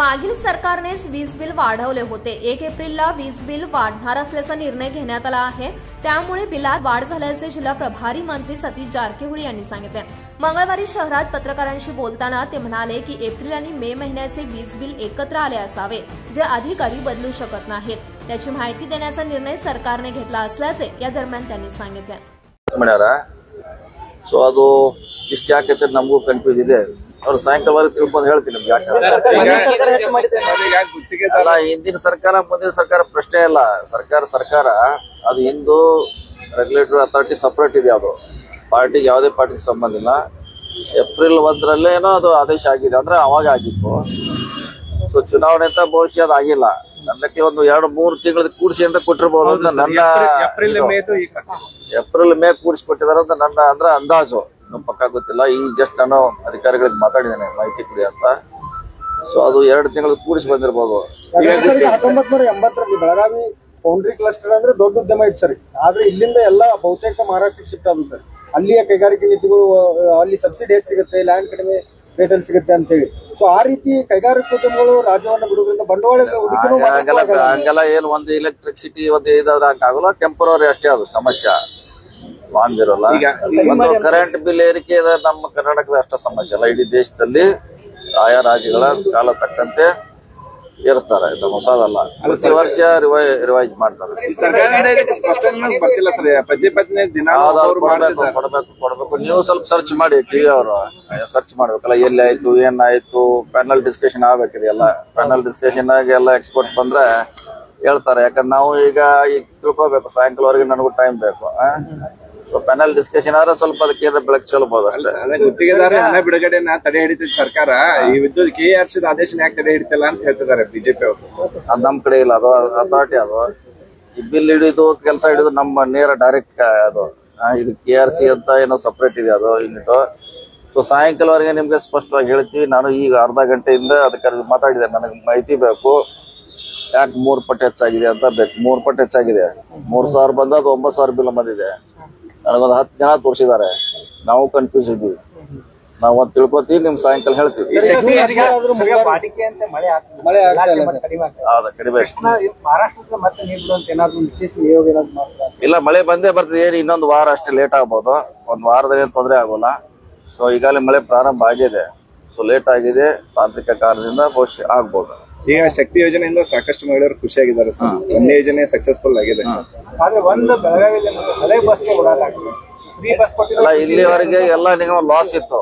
मागील सरकारनेच वीज बिल वाढवले होते एक एप्रिलला वीज बिल वाढणार असल्याचा निर्णय घेण्यात आला आहे त्यामुळे बिलात वाढ झाल्याचे जिल्हा प्रभारी मंत्री सतीश जारकिहोळी यांनी सांगितले मंगळवारी शहरात पत्रकारांशी बोलताना ते म्हणाले की एप्रिल आणि मे महिन्याचे वीज बिल एकत्र आले असावे जे अधिकारी बदलू शकत नाहीत त्याची माहिती देण्याचा निर्णय सरकारने घेतला असल्याचे या दरम्यान त्यांनी सांगितले ಮಾಡ್ಯಾರ ಸೊ ಅದು ಇಷ್ಟು ಯಾಕೈತೆ ನಮಗೂ ಕನ್ಫ್ಯೂಸ್ ಇದೆ ಅವ್ರು ಸಾಯಂಕಾಲವರೆಗೆ ತಿಳ್ಕೊಂಡು ಹೇಳ್ತೀನಿ ನಿಮ್ಗೆ ಯಾಕೆ ಅಲ್ಲ ಹಿಂದಿನ ಸರ್ಕಾರ ಮುಂದಿನ ಸರ್ಕಾರ ಪ್ರಶ್ನೆ ಇಲ್ಲ ಸರ್ಕಾರ ಸರ್ಕಾರ ಅದು ಹಿಂದೂ ರೆಗ್ಯುಲೇಟರಿ ಅಥಾರಿಟಿ ಸಪ್ರೇಟ್ ಇದೆ ಅದು ಪಾರ್ಟಿಗೆ ಯಾವುದೇ ಪಾರ್ಟಿಗೆ ಸಂಬಂಧ ಇಲ್ಲ ಏಪ್ರಿಲ್ ಒಂದರಲ್ಲೇನೋ ಅದು ಆದೇಶ ಆಗಿದೆ ಅಂದ್ರೆ ಅವಾಗ ಆಗಿತ್ತು ಸೊ ಚುನಾವಣೆ ಅಂತ ಬಹುಶಃ ಅದು ಆಗಿಲ್ಲ ನನ್ನಕ್ಕೆ ಒಂದು ಎರಡು ಮೂರು ತಿಂಗಳ ಕೂಡಿಸಿ ಅಂತ ಕೊಟ್ಟಿರ್ಬೋದು ಅಂತ ನನ್ನ ಏಪ್ರಿಲ್ ಇದು. ಮೇದು ಈಗ ಏಪ್ರಿಲ್ ಮೇ ಕೂಡಿಸಿ ಕೊಟ್ಟಿದಾರೆ ಅಂತ ನನ್ನ ಅಂದ್ರೆ ಅಂದಾಜು ನಮ್ ಪಕ್ಕ ಗೊತ್ತಿಲ್ಲ ಈ ಜಸ್ಟ್ ನಾನು ಅಧಿಕಾರಿಗಳಿಗೆ ಮಾತಾಡಿದ್ದೇನೆ ಮಾಹಿತಿ ಕೊಡಿ ಅಂತ ಸೊ ಅದು ಎರಡು ತಿಂಗಳು ಕೂಡಿಸಿ ಬಂದಿರ್ಬೋದು ಹತ್ತೊಂಬತ್ ನೂರ ಎಂಬತ್ತರಲ್ಲಿ ಬೆಳಗಾವಿ ಫೌಂಡ್ರಿ ಕ್ಲಸ್ಟರ್ ಅಂದ್ರೆ ದೊಡ್ಡ ಉದ್ಯಮ ಇತ್ತು ಸರ್ ಆದ್ರೆ ಇಲ್ಲಿಂದ ಎಲ್ಲ ಬಹುತೇಕ ಮಹಾರಾಷ್ಟ್ರಕ್ಕೆ ಶಿಫ್ಟ್ ಆದ್ರು ಸರ್ ಅಲ್ಲಿಯ ಕೈಗಾರಿಕೆ ನೀತಿಗಳು ಆ, ಅಲ್ಲಿ ಸಬ್ಸಿಡಿ ಹೆಚ್ಚು ಸಿಗುತ್ತೆ ಲ್ಯಾಂಡ್ ಕಡಿಮೆ ರೇಟ್ ಅಲ್ಲಿ ಸಿಗುತ್ತೆ ಅಂತ ಹೇಳಿ ಸೊ ಆ ರೀತಿ ಕೈಗಾರಿಕೋದ್ಯಮಗಳು ರಾಜ್ಯವನ್ನ ಬಿಡುವುದರಿಂದ ಬಂಡವಾಳ ಹೂಡಿಕೆನೂ ಹಂಗೆಲ್ಲ ಮಾಡಕ್ಕೂ ಆಗಲ್ಲ. ಹಂಗೆಲ್ಲ ಏನು ಒಂದು ಎಲೆಕ್ಟ್ರಿಸಿಟಿ ಒಂದು ಇದಾದ್ರೆ ಹಂಗಾಗಲ್ಲ ಟೆಂಪರರಿ ಅಷ್ಟೇ ಅದು ಸಮಸ್ಯೆ ಲಾಂಗ್ ಇರೋಲ್ಲ ಈಗ- ಒಂದು ಕರೆಂಟ್ ಬಿಲ್ ಏರಿಕೆ ಇದೆ ನಮ್ಮ ಕರ್ನಾಟಕದ ಅಷ್ಟ ಸಮಸ್ಯೆ ಅಲ್ಲ ಇಡೀ ದೇಶದಲ್ಲಿ ಆಯಾ ರಾಜ್ಯಗಳ ಕಾಲ ತಕ್ಕಂತೆ ಏರಿಸ್ತಾರೆ ಇದು ಹೊಸದಲ್ಲ ಪ್ರತಿ ವರ್ಷ ರಿವೈಸ್ ಮಾಡ್ತಾರೆ ಈ ಸರ್ಕಾರದಿಂದ ಇದಕ್ಕೆ ಸ್ಪಷ್ಟನೆ ಬರ್ತಿಲ್ಲ ಸರ್ ಪದೇ ಪದೇ ದಿನ ಯಾವ್ದಾದ್ರು ಅವ್ರು ಕೊಡ್ಬೇಕು ಮಾಡ್ತಿದ್ದಾರೆ ಕೊಡ್ಬೇಕು ಕೊಡ್ಬೇಕು ನೀವು ಸ್ವಲ್ಪ ಸರ್ಚ್ ಮಾಡಿ ಟಿವಿ ಅವರು ಸರ್ಚ್ ಮಾಡ್ಬೇಕಲ್ಲ ಎಲ್ಲಿ ಆಯ್ತು ಏನಾಯ್ತು ಪ್ಯಾನಲ್ ಡಿಸ್ಕಷನ್ ಆಗ್ಬೇಕ್ರಿ ಎಲ್ಲ ಪ್ಯಾನಲ್ ಡಿಸ್ಕಷನ್ ಆಗಿ ಎಲ್ಲ ಎಕ್ಸ್ಪರ್ಟ್ ಬಂದ್ರೆ ಹೇಳ್ತಾರೆ ಯಾಕಂದ್ರೆ ನಾವು ಈಗ ಈಗ ತಿಳ್ಕೊಬೇಕು ಸಾಯಂಕಾಲವರೆಗೆ ನನಗೂ ಟೈಮ್ ಬೇಕು ಸೊ ಪ್ಯಾನಲ್ ಡಿಸ್ಕಷನ್ ಆದ್ರೆ ಸ್ವಲ್ಪ ಅದಕ್ಕೆ ಏನಾರ ಬೆಳಕು ಚೆಲ್ಬಹುದು ಅಷ್ಟೇ ಅದೇ ಗುತ್ತಿಗೆದಾರ ಹಣ ಬಿಡುಗಡೆನ ತಡೆ ಹಿಡಿತಿದ್ ಸರ್ಕಾರ ಈ ವಿದ್ಯುತ್ ಕೆ ಆರ್ ಸಿ ಆದೇಶನ ಯಾಕೆ ತಡೆ ಹಿಡಿತಿಲ್ಲ ಅಂತ ಹೇಳ್ತಿದ್ದಾರೆ ಬಿಜೆಪಿ ಅವರು ಅದು ನಮ್ ಕಡೆ ಇಲ್ಲ ಅದು ಅಥಾರಿಟಿ ಅದು ಈ ಬಿಲ್ ಹಿಡಿದು ಕೆಲಸ ಹಿಡಿದು ನಮ್ಮ ನೇರ ಡೈರೆಕ್ಟ್ ಅದು ಆ, ಇದು ಕೆ ಆರ್ ಸಿ ಅಂತ ಏನೋ ಸಪ್ರೇಟ್ ಇದೆ ಅದು ಯೂನಿಟ್ ಸೊ ಸಾಯಂಕಾಲವರೆಗೆ ನಿಮ್ಗೆ ಸ್ಪಷ್ಟವಾಗಿ ಹೇಳ್ತೀವಿ ನಾನು ಈಗ ಅರ್ಧ ಗಂಟೆಯಿಂದ ಅದಕ್ಕೆ ಮಾತಾಡಿದೆ ನನಗೆ ಮಾಹಿತಿ ಬೇಕು ಯಾಕೆ ಮೂರ್ ಪಟ್ಟು ಹೆಚ್ಚಾಗಿದೆ ಅಂತ ಬೇಕು ಮೂರ್ ಪಟ್ಟು ಹೆಚ್ಚಾಗಿದೆ ಮೂರ್ ಸಾವಿರ ಬಂದ ಅದು ಒಂಬತ್ತು ಸಾವಿರ ಬಿಲ್ ಬಂದಿದೆ ನನಗೊಂದು ಹತ್ತು ಜನ ತೋರಿಸಿದ್ದಾರೆ ನಾವು ಕನ್ಫ್ಯೂಸ್ ಇದ್ವಿ ನಾವು ಒಂದು ತಿಳ್ಕೊತೀವಿ ನಿಮ್ ಸಾಯಂಕಾಲ ಹೇಳ್ತೀವಿ ಈ ಶಕ್ತಿ ಯಾರಾದ್ರೂ ಮುಂಗಾರು- ವಾಡಿಕೆ ಅಂತ ಮಳೆ ಆಗ್ತದೆ ಮಳೆ ಆಗ್ತಾ ಇಲ್ಲ ಸರ್. ಕಡಿಮೆ ಆಗ್ತದೆ ಹೌದಾ ಕಡಿಮೆ ಅಷ್ಟೇ. ಮಹಾರಾಷ್ಟ್ರದ ಮತ್ತೆ ನೀರು ಬಿಡುವಂತ ಏನಾದ್ರು ಒಂದು ವಿಶೇಷ ನಿಯೋಗ ಏನಾದ್ರು ಮಾಡ್ತಾರೆ ಇಲ್ಲ ಮಳೆ ಬಂದೇ ಬರ್ತದೆ ಏನು ಇನ್ನೊಂದು ವಾರ ಅಷ್ಟೇ ಲೇಟ್ ಆಗ್ಬೋದು ಒಂದು ವಾರದಲ್ಲಿ ಏನು ತೊಂದರೆ ಆಗೋಲ್ಲ ಸೊ ಈಗಾಗಲೇ ಮಳೆ ಪ್ರಾರಂಭ ಆಗಿದೆ ಸೊ ಲೇಟ್ ಆಗಿದೆ ತಾಂತ್ರಿಕ ಕಾರಣದಿಂದ ಬಹುಶಃ ಆಗ್ಬೋದು ಈಗ ಶಕ್ತಿ ಯೋಜನೆಯಿಂದ ಸಾಕಷ್ಟು ಮಹಿಳೆಯರು ಖುಷಿಯಾಗಿದ್ದಾರೆ ಸರ್ ಒಂದೇ ಯೋಜನೆ ಸಕ್ಸಸ್ಫುಲ್ ಆಗಿದೆ ಆದ್ರೆ ಒಂದು ಬೆಳಗಾವಿಯಲ್ಲಿ ಮಾತ್ರ ಹಳೆ ಬಸ್ಗೆ ಓಡಾಡಲಾಗ್ತದೆ ಫ್ರೀ ಬಸ್ ಕೊಟ್ಟಿಲ್ಲ ಅಲ್ಲ ಇಲ್ಲಿವರೆಗೆ ಎಲ್ಲ ನಿಗಮ ಲಾಸ್ ಇತ್ತು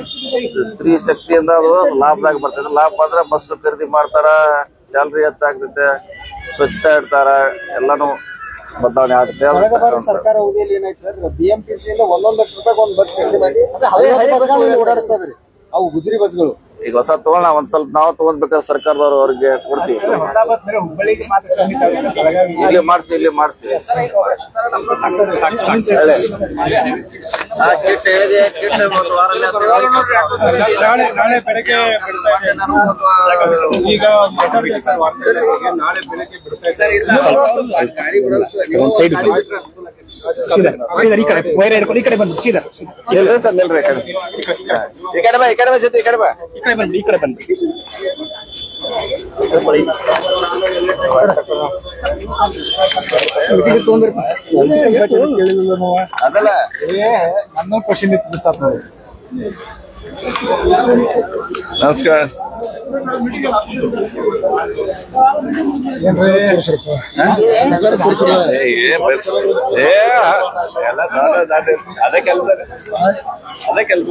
ಸ್ತ್ರೀ ಶಕ್ತಿಯಿಂದ ಅದು ಲಾಭದಾಗ ಬರ್ತದೆ ಲಾಭ ಬಂದ್ರೆ ಬಸ್ ಖರೀದಿ ಮಾಡ್ತಾರ ಸ್ಯಾಲ್ರಿ ಹೆಚ್ಚಾಗ್ತೈತೆ ಸ್ವಚ್ಛತಾ ಇಡ್ತಾರ ಎಲ್ಲಾನು ಬದಲಾವಣೆ ಆಗುತ್ತೆ ಅದು ಕಳೆದ ಬಾರಿ ಸರ್ಕಾರ ಅವಧಿಯಲ್ಲಿ ಏನಾಯ್ತು ಸರ್ ಬಿಎಂಟಿಸಿ ಇಂದ ಒಂದೊಂದು ಲಕ್ಷ ರೂಪಾಯಿ ಒಂದು ಬಸ್ ಖರೀದಿ ಮಾಡಿ ಹಳೆ- ಹಳೆ ಐವತ್ತು ಬಸ್ಗಳನ್ನ ಬಸ್ಗಳು ಓಡಾಡಿಸ್ತಾ ಇದ್ರಿ ಅವು ಗುಜರಿ ಬಸ್ಗಳು ಈಗ ಹೊಸ ತಗೊಳ್ಳೋಣ ಒಂದ್ ಸ್ವಲ್ಪ ನಾವು ತಗೊಂಡ್ಬೇಕಾದ್ರೆ ಸರ್ಕಾರದವ್ರು ಅವ್ರಿಗೆ ಕೊಡ್ತೀವಿ ಹೊಸ ಬಸ್ ಬೇರೆ ಹುಬ್ಬಳ್ಳಿಗೆ ಮಾತ್ರ ಸೀಮಿತ ಆಗಿದೆ ಸರ್, ಬೆಳಗಾವಿ ಇಲ್ಲಿ ಮಾಡ್ತೀವಿ ಇಲ್ಲಿ ಮಾಡ್ತೀವಿ ಆ ಕಿಟ್ ಹೇಳಿದೆ ಕಿಟ್ ಒಂದು ವಾರಲ್ಲಿ ಹತ್ತು ನಾಳೆ ನಾಳೆ ಬೆಳಗ್ಗೆ ಮೊನ್ನೆ ನಾನು ಒಂದು ವಾರ- ಈಗ ನಾಳೆ ಬೆಳಗ್ಗೆ ಬಿಡ್ತಾ ಇದ್ದಾರೆ. ನಿಲ್ರಿ ಸರ್ ನಿಲ್ರಿ ಈ ಕಡೆ. ಈ ಕಡೆ ಬಾ ಈ ಕಡೆ ಬಾ ಜೊತೆ ಈ ಕಡೆ ಬಾ ಈ ಕಡೆ ಬನ್ನಿ ಈ ಕಡೆ ಬನ್ನಿ ಅದಲ್ಲ ನನ್ನ ಕ್ವಶನ್ ಇತ್ತು ಸರ್ ನಮಸ್ಕಾರ ಏ, ಏನ್ ಬರ್- ಏ, ಎಲ್ಲ ದಾಟ ದಾಟ ಅದೇ ಕೆಲಸ ಅದೇ ಕೆಲಸ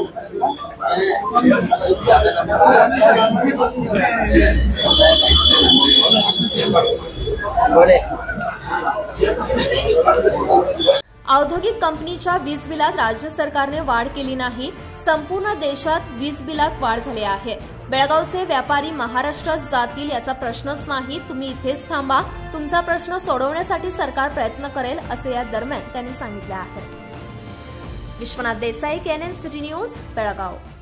औद्योगिक कंपनीच्या वीज बिलात राज्य सरकारने वाढ केली नाही संपूर्ण देशात वीज बिलात वाढ झाली आहे बेळगावचे व्यापारी महाराष्ट्रात जातील याचा प्रश्नच नाही तुम्ही इथेच थांबा तुमचा प्रश्न सोडवण्यासाठी सरकार प्रयत्न करेल असे या दरम्यान त्यांनी सांगितले आहे Vishwanath Desai KNN city news Belgaum